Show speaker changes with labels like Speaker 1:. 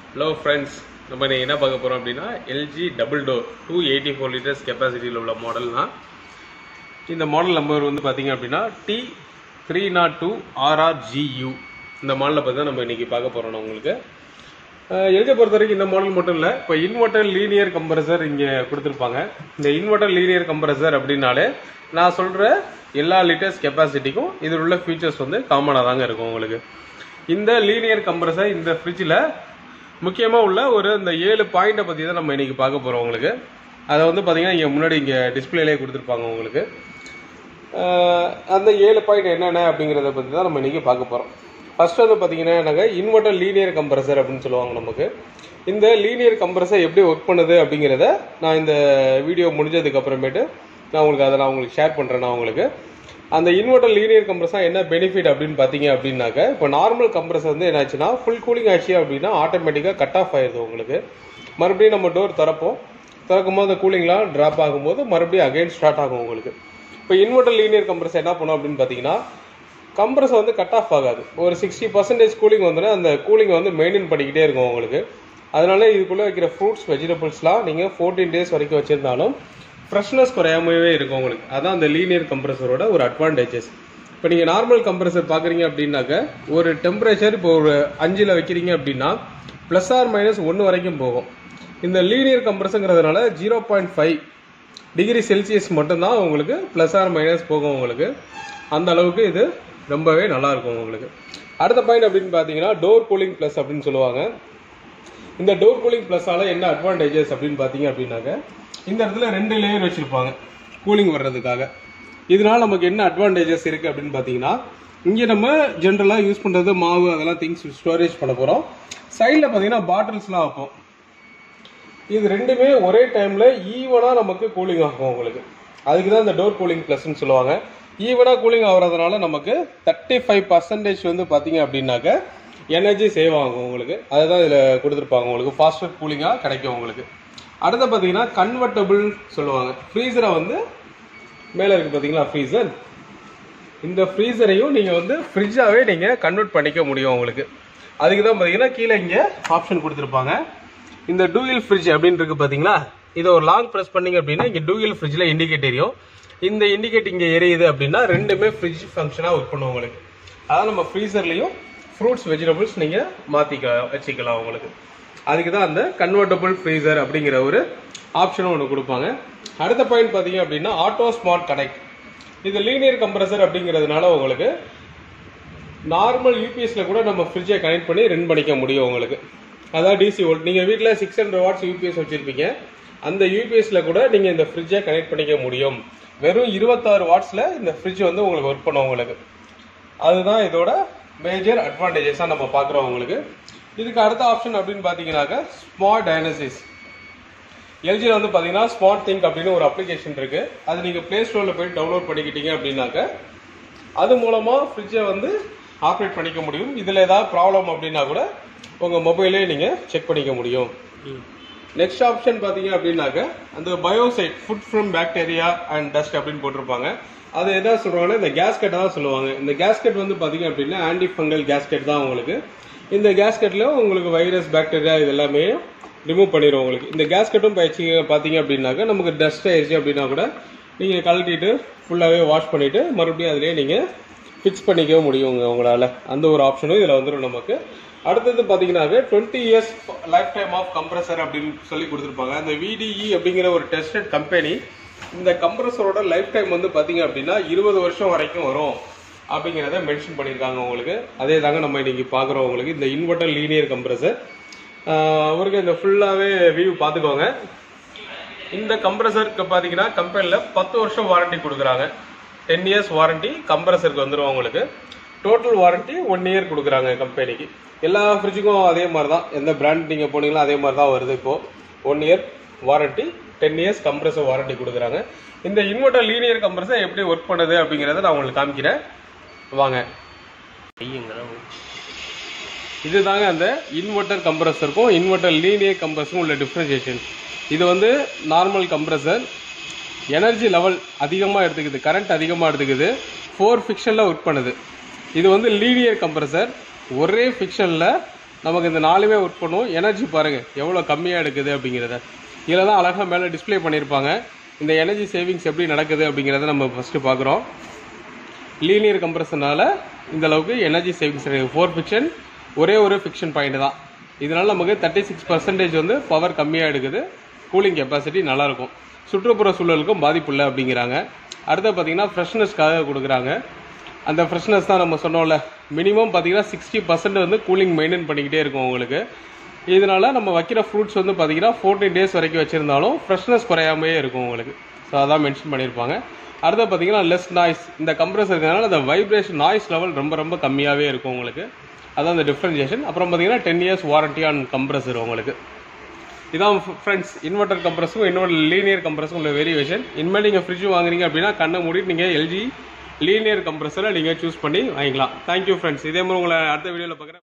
Speaker 1: hello friends நம்ம இன்னைக்கு என்ன பார்க்க போகிறோம் அப்படின்னா LG double door two eighty four litres கெப்பாசிட்டியில் உள்ள மாடல்னா இந்த மாடல் நம்பர் வந்து பார்த்தீங்க அப்படின்னா T three nought two RRGU இந்த மாடலை பற்றி தான் நம்ம இன்னைக்கு பார்க்க போகிறோம் உங்களுக்கு எல்ஜி பொறுத்த வரைக்கும் இந்த மாடல் மட்டும் இல்லை இப்போ இன்வெர்டர் லீனியர் கம்ப்ரஸர் இங்கே கொடுத்துருப்பாங்க இந்த இன்வெர்டர் லீனியர் கம்ப்ரஸர் அப்படின்னாலே நான் சொல்கிற எல்லா லிட்டர்ஸ் கெப்பாசிட்டிக்கும் இதில் உள்ள ஃபீச்சர்ஸ் வந்து காமனாக தாங்க இருக்கும் உங்களுக்கு இந்த லீனியர் கம்ப்ரஸர் இந்த ஃப்ரிட்ஜில் முக்கியமாக உள்ள ஒரு இந்த ஏழு பாயிண்ட்டை பற்றி தான் நம்ம இன்னைக்கு பார்க்க போகிறோம் உங்களுக்கு அதை வந்து பார்த்தீங்கன்னா இங்கே முன்னாடி இங்கே டிஸ்பிளேலே கொடுத்துருப்பாங்க உங்களுக்கு ஆஹ் அந்த ஏழு பாயிண்ட் என்னென்ன அப்படிங்கிறத பற்றி தான் நம்ம இன்னைக்கு பார்க்க போகிறோம் ஃபர்ஸ்ட் வந்து பார்த்தீங்கன்னா நாங்கள் இன்வெர்டர் லீனியர் கம்ப்ரஸர் அப்படின்னு சொல்லுவாங்க நமக்கு இந்த லீனியர் கம்ப்ரஸர் எப்படி ஒர்க் பண்ணுது அப்படிங்கிறத நான் இந்த வீடியோ முடிஞ்சதுக்கு அப்புறமேட்டு நான் உங்களுக்கு அதை நான் உங்களுக்கு ஷேர் பண்ணுறேன் நான் உங்களுக்கு அந்த இன்வெர்டர் லீனியர் கம்ப்ரஸர் என்ன பெனிஃபிட் அப்படின்னு பார்த்தீங்க அப்படின்னாக்க இப்போ நார்மல் கம்ப்ரஸர் வந்து என்னாச்சுன்னா ஃபுல் கூலிங் ஆச்சு அப்படின்னா ஆட்டோமேட்டிக்காக கட் ஆஃப் ஆயிடுது உங்களுக்கு மறுபடியும் நம்ம டோர் திறப்போம் திறக்கும் போது அந்த கூலிங்லாம் ட்ராப் ஆகும்போது மறுபடியும் அகைன் ஸ்டார்ட் ஆகும் உங்களுக்கு இப்போ இன்வெர்டர் லீனியர் கம்ப்ரஸர் என்ன பண்ணும் அப்படின்னு பார்த்தீங்கன்னா கம்ப்ரஸர் வந்து கட் ஆஃப் ஆகாது ஒரு சிக்ஸ்டி பர்சன்டேஜ் கூலிங் வந்தோடனே அந்த கூலிங் வந்து மெயின்டைன் பண்ணிக்கிட்டே இருக்கும் உங்களுக்கு அதனால இதுக்குள்ளே வைக்கிற ஃப்ரூட்ஸ் வெஜிடபிள்ஸ்லாம் நீங்கள் ஃபோர்டீன் டேஸ் வரைக்கும் வச்சுருந்தாலும் ஃப்ரெஷ்னஸ் குறையாமவே இருக்கும் உங்களுக்கு அதான் அந்த லீனியர் கம்ப்ரஸரோட ஒரு அட்வான்டேஜஸ் இப்போ நீங்கள் நார்மல் கம்ப்ரஸர் பார்க்குறீங்க அப்படின்னாக்க ஒரு டெம்பரேச்சர் இப்போ ஒரு அஞ்சில் வைக்கிறீங்க அப்படின்னா ப்ளஸ் ஆர் மைனஸ் ஒன்று வரைக்கும் போகும் இந்த லீனியர் கம்ப்ரஸருங்கிறதுனால zero point five degree Celsius மட்டும்தான் உங்களுக்கு ப்ளஸ் ஆர் மைனஸ் போகும் உங்களுக்கு அந்த அளவுக்கு இது ரொம்பவே நல்லா இருக்கும் உங்களுக்கு அடுத்த பாயிண்ட் அப்படின்னு பார்த்தீங்கன்னா டோர் கூலிங் ப்ளஸ் அப்படின்னு சொல்லுவாங்க இந்த டோர் கூலிங் ப்ளஸ்ஸால என்ன அட்வான்டேஜஸ் அப்படின்னு பார்த்தீங்க அப்படின்னாக்க இந்த இடத்துல ரெண்டு லேயர் வச்சிருப்பாங்க கூலிங் வர்றதுக்காக இதனால நமக்கு என்ன அட்வான்டேஜஸ் இருக்கு அப்படின்னு பார்த்தீங்கன்னா இங்கே நம்ம ஜென்ரலாக யூஸ் பண்ணுறது மாவு அதெல்லாம் திங்ஸ் ஸ்டோரேஜ் பண்ண போகிறோம் சைடில் பார்த்தீங்கன்னா பாட்டில்ஸ்லாம் வைப்போம் இது ரெண்டுமே ஒரே டைம்ல ஈவனா நமக்கு கூலிங் ஆகும் உங்களுக்கு அதுக்கு தான் இந்த டோர் கூலிங் ப்ளஸ்ன்னு சொல்லுவாங்க ஈவனா கூலிங் ஆகுறதுனால நமக்கு தேர்ட்டி ஃபைவ் பர்சன்டேஜ் வந்து பார்த்தீங்க அப்படின்னாக்க எனர்ஜி சேவ் ஆகும் உங்களுக்கு அதுதான் இதில் கொடுத்துருப்பாங்க உங்களுக்கு ஃபாஸ்டர் கூலிங்காக கிடைக்கும் உங்களுக்கு அடுத்து பார்த்தீங்கன்னா கன்வெர்டபுள் சொல்லுவாங்க ஃப்ரீசரை வந்து மேலே இருக்கு பார்த்தீங்களா ஃப்ரீசர் இந்த ஃப்ரீசரையும் நீங்கள் வந்து ஃப்ரிட்ஜாகவே நீங்கள் கன்வெர்ட் பண்ணிக்க முடியும் உங்களுக்கு அதுக்கு தான் பார்த்தீங்கன்னா கீழே இங்கே ஆப்ஷன் கொடுத்துருப்பாங்க இந்த டூயல் ஃப்ரிட்ஜ் அப்படின்னு இருக்கு பார்த்தீங்களா இதை ஒரு லாங் ப்ரெஸ் பண்ணீங்க அப்படின்னா இங்கே டூயல் ஃப்ரிட்ஜில் இண்டிகேட் எரியும் இந்த இண்டிகேட் இங்கே எரியுது அப்படின்னா ரெண்டுமே ஃப்ரிட்ஜ் ஃபங்க்ஷனாக ஒர்க் பண்ணும் உங்களுக்கு அதாவது நம்ம ஃப்ரீசர்லையும் ஃப்ரூட்ஸ் வெஜிடபிள்ஸ் நீங்கள் மாற்றிக்க வச்சுக்கலாம் உங்களுக்கு அதுக்கு தான் அந்த கன்வெர்டபுள் ஃப்ரீசர் அப்படிங்கிற ஒரு ஆப்ஷனும் ஒன்று கொடுப்பாங்க அடுத்த பாயிண்ட் பார்த்தீங்க அப்படின்னா ஆட்டோ ஸ்மார்ட் கனெக்ட் இது லீனியர் கம்ப்ரஸர் அப்படிங்கிறதுனால உங்களுக்கு நார்மல் யூபிஎஸ்ல கூட நம்ம ஃப்ரிட்ஜை கனெக்ட் பண்ணி ரன் பண்ணிக்க முடியும் உங்களுக்கு அதான் டிசி வோல்ட் நீங்கள் வீட்டில் சிக்ஸ் ஹண்ட்ரட் வாட்ஸ் யூபிஎஸ் வச்சிருப்பீங்க அந்த யூபிஎஸ்ல கூட நீங்கள் இந்த ஃப்ரிட்ஜை கனெக்ட் பண்ணிக்க முடியும் வெறும் இருபத்தாறு வாட்ஸ்ல இந்த ஃப்ரிட்ஜ் வந்து உங்களுக்கு ஒர்க் பண்ணும் உங்களுக்கு அதுதான் இதோட மேஜர் அட்வான்டேஜஸாக நம்ம பார்க்குறோம் உங்களுக்கு இதுக்கு அடுத்த ஆப்ஷன் அப்படின்னு பார்த்தீங்கன்னாக்க ஸ்மார்ட் டயனசிஸ் எல்ஜியில் வந்து பார்த்தீங்கன்னா ஸ்மார்ட் திங்க் அப்படின்னு ஒரு அப்ளிகேஷன் இருக்கு அது நீங்கள் ப்ளே ஸ்டோரில் போய் டவுன்லோட் பண்ணிக்கிட்டீங்க அப்படின்னாக்க அது மூலமாக ஃப்ரிட்ஜை வந்து ஆப்ரேட் பண்ணிக்க முடியும் இதில் ஏதாவது ப்ராப்ளம் அப்படின்னா கூட உங்கள் மொபைலே நீங்கள் செக் பண்ணிக்க முடியும் நெக்ஸ்ட் ஆப்ஷன் பார்த்தீங்க அப்படின்னாக்க அந்த biocide food from bacteria and dust அப்படின்னு போட்டிருப்பாங்க அது எதா சொல்லுவாங்கன்னா இந்த கேஸ்கெட்டை தான் சொல்லுவாங்க இந்த கேஸ்கெட் வந்து பார்த்தீங்க அப்படின்னா ஆன்டி ஃபங்கல் கேஸ்கெட் தான் உங்களுக்கு இந்த கேஸ்கெட்டில் உங்களுக்கு வைரஸ் பாக்டீரியா இது எல்லாமே ரிமூவ் பண்ணிடும் உங்களுக்கு இந்த கேஸ்கெட்டும் பயிற்சி பார்த்தீங்க அப்படின்னாக்க நமக்கு டஸ்ட் ஆயிடுச்சு அப்படின்னா கூட நீங்கள் கழட்டிட்டு ஃபுல்லாகவே வாஷ் பண்ணிவிட்டு மறுபடியும் அதிலே நீங்கள் ஃபிக்ஸ் பண்ணிக்க முடியுங்க உங்களால் அந்த ஒரு ஆப்ஷனும் இதில் வந்துடும் நமக்கு அடுத்தது பார்த்தீங்கன்னாக்க twenty years life time of compressor அப்படின்னு சொல்லி கொடுத்துருப்பாங்க அந்த விடிஇ அப்படிங்கிற ஒரு டெஸ்டட் கம்பெனி இந்த கம்ப்ரஸரோட லைஃப் டைம் வந்து பார்த்தீங்க அப்படின்னா இருபது வருஷம் வரைக்கும் வரும் அப்படிங்கிறத மென்ஷன் பண்ணியிருக்காங்க உங்களுக்கு அதே தாங்க நம்ம இன்னைக்கு பார்க்குறோம் உங்களுக்கு இந்த இன்வெர்டர் லீனியர் கம்ப்ரஸர் அவருக்கு இந்த ஃபுல்லாகவே வியூ பார்த்துக்கோங்க இந்த கம்ப்ரஸருக்கு பார்த்தீங்கன்னா கம்பெனியில் பத்து வருஷம் வாரண்டி கொடுக்குறாங்க டென் இயர்ஸ் வாரண்டி கம்ப்ரஸருக்கு வந்துடும் உங்களுக்கு டோட்டல் வாரண்டி ஒன் இயர் கொடுக்குறாங்க கம்பெனிக்கு எல்லா ஃப்ரிட்ஜுக்கும் அதே மாதிரி தான் எந்த பிராண்ட் நீங்கள் போனீங்களோ அதே மாதிரி தான் வருது இப்போ one year warranty ten years compressor warranty கொடுக்குறாங்க இந்த இன்வெர்டர் லீனியர் கம்ப்ரஸர் எப்படி ஒர்க் பண்ணுது அப்படிங்கிறத நான் உங்களுக்கு காமிக்கிறேன் வாங்க இதுதாங்க அந்த இன்வெர்டர் கம்ப்ரஸருக்கும் இன்வெர்டர் லீனியர் கம்ப்ரஸருக்கும் உள்ள டிஃப்ரென்சியேஷன் இது வந்து நார்மல் கம்ப்ரஸர் எனர்ஜி லெவல் அதிகமாக எடுத்துக்குது கரண்ட் அதிகமாக எடுத்துக்குது ஃபோர் ஃபிக்ஷனில் ஒர்க் பண்ணுது இது வந்து லீனியர் கம்ப்ரஸர் ஒரே ஃபிக்ஷனில் நமக்கு இந்த நாலுமே ஒர்க் பண்ணும் எனர்ஜி பாருங்கள் எவ்வளோ கம்மியாக எடுக்குது அப்படிங்கிறத இதில் தான் அழகாக மேலே டிஸ்ப்ளே பண்ணியிருப்பாங்க இந்த எனர்ஜி சேவிங்ஸ் எப்படி நடக்குது அப்படிங்கிறத நம்ம ஃபஸ்ட்டு பார்க்குறோம் லீனியர் கம்ப்ரஷனால இந்த அளவுக்கு எனர்ஜி சேவிங்ஸ் இருக்குது ஃபோர் ஃபிக்ஷன் ஒரே ஒரு ஃபிக்ஷன் பாயிண்ட் தான் இதனால நமக்கு தேர்ட்டி சிக்ஸ் பர்சன்டேஜ் வந்து பவர் கம்மியாக எடுக்குது கூலிங் கெப்பாசிட்டி நல்லாயிருக்கும் சுற்றுப்புற சூழலுக்கும் பாதிப்பு இல்லை அப்படிங்கிறாங்க அடுத்து பார்த்தீங்கன்னா ஃப்ரெஷ்னஸ்க்காக கொடுக்குறாங்க அந்த ஃப்ரெஷ்னஸ் தான் நம்ம சொன்னோம்ல மினிமம் பார்த்தீங்கன்னா சிக்ஸ்டி பர்சன்ட் வந்து கூலிங் மெயின்டைன் பண்ணிக்கிட்டே இருக்கும் உங்களுக்கு இதனால நம்ம வைக்கிற ஃப்ரூட்ஸ் வந்து பார்த்தீங்கன்னா ஃபோர்டீன் டேஸ் வரைக்கும் வச்சுருந்தாலும் ஃப்ரெஷ்னஸ் குறையாமையே இருக்கும் உங்களுக்கு ஸோ அதான் மென்ஷன் பண்ணியிருப்பாங்க அடுத்து பார்த்தீங்கன்னா லெஸ் நாய்ஸ் இந்த கம்ப்ரஸர் இருக்கிறதுனால அந்த வைப்ரேஷன் நாய்ஸ் லெவல் ரொம்ப ரொம்ப கம்மியாகவே இருக்கும் உங்களுக்கு அதான் அந்த டிஃப்ரென்சியேஷன் அப்புறம் பார்த்தீங்கன்னா ten years warranty on compressor உங்களுக்கு இதான் ஃப்ரெண்ட்ஸ் இன்வெர்டர் கம்ப்ரஸும் இன்னொரு லீனியர் கம்ப்ரஸும் உள்ள வேரியேஷன் இனிமேல் நீங்கள் ஃப்ரிட்ஜ் வாங்குறீங்க அப்படின்னா கண்ணை மூடிட்டு நீங்கள் எல்ஜி லீனியர் கம்ப்ரஸரை நீங்கள் சூஸ் பண்ணி வாங்கிக்கலாம் தேங்க்யூ ஃப்ரெண்ட்ஸ் இதே மாதிரி உங்களை அடுத்த வீடியோவில் பார்க்குறேன்